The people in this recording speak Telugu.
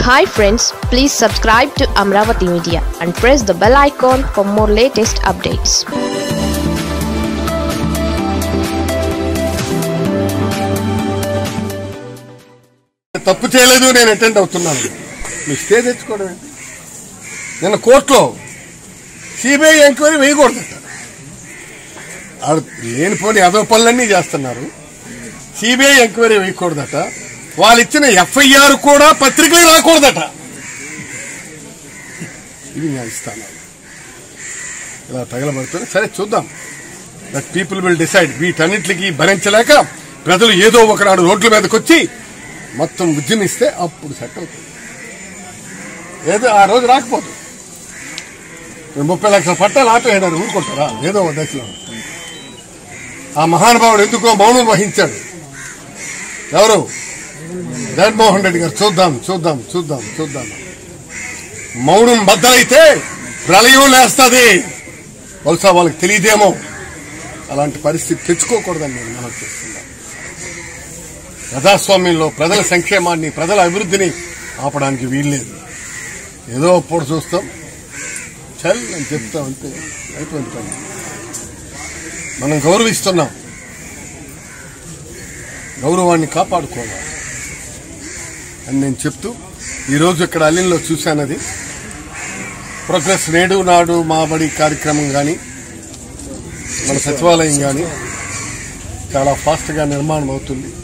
hi friends please subscribe to Amaravati media and press the bell icon for more latest updates తప్పు చేయలేదు నేను అటెండ్ అవుతున్నాను మీ స్టే తెచ్చుకోవడం ఏంటి నిన్న కోర్టులో సిబిఐ ఎంక్వైరీ వేయకూడదట ఆడు లేనిపోని అదో పనులన్నీ చేస్తున్నారు సిబిఐ ఎంక్వైరీ వేయకూడదట వాళ్ళు ఇచ్చిన ఎఫ్ఐఆర్ కూడా పత్రికలు రాకూడదట ఇది న్యాయస్థానాలు ఇలా తగలబడుతుంది సరే చూద్దాం దట్ పీపుల్ విల్ డిసైడ్ వీటన్నిటికి భరించలేక ప్రజలు ఏదో ఒకనాడు రోడ్ల మీదకి వచ్చి మొత్తం ఉద్యమిస్తే అప్పుడు సెట్ అవుతుంది ఏదో ఆ రోజు రాకపోదు ముప్పై లక్షల పట్టాలు ఆపేయడారు ఊరుకుంటారా ఏదో ఒక దశలో ఆ మహానుభావుడు ఎందుకో మౌనం వహించాడు ఎవరు జగన్మోహన్ రెడ్డి గారు చూద్దాం చూద్దాం చూద్దాం చూద్దాం మౌనం బద్దలైతే ప్రళయం లేస్తుంది బహుశా వాళ్ళకి తెలియదేమో అలాంటి పరిస్థితి తెచ్చుకోకూడదని నేను మనం చేస్తున్నాను ప్రజాస్వామ్యంలో ప్రజల సంక్షేమాన్ని ప్రజల అభివృద్ధిని ఆపడానికి వీల్లేదు ఏదో అప్పుడు చూస్తాం చల్ అని చెప్తాం అంతే అయిపోయింది పని మనం గౌరవిస్తున్నాం గౌరవాన్ని కాపాడుకోవాలి అని నేను చెప్తూ ఈరోజు ఇక్కడ అల్లిలో చూశానది ప్రోగ్రెస్ నేడు నాడు మా బడి కార్యక్రమం కానీ మన సచివాలయం కానీ చాలా ఫాస్ట్గా నిర్మాణం అవుతుంది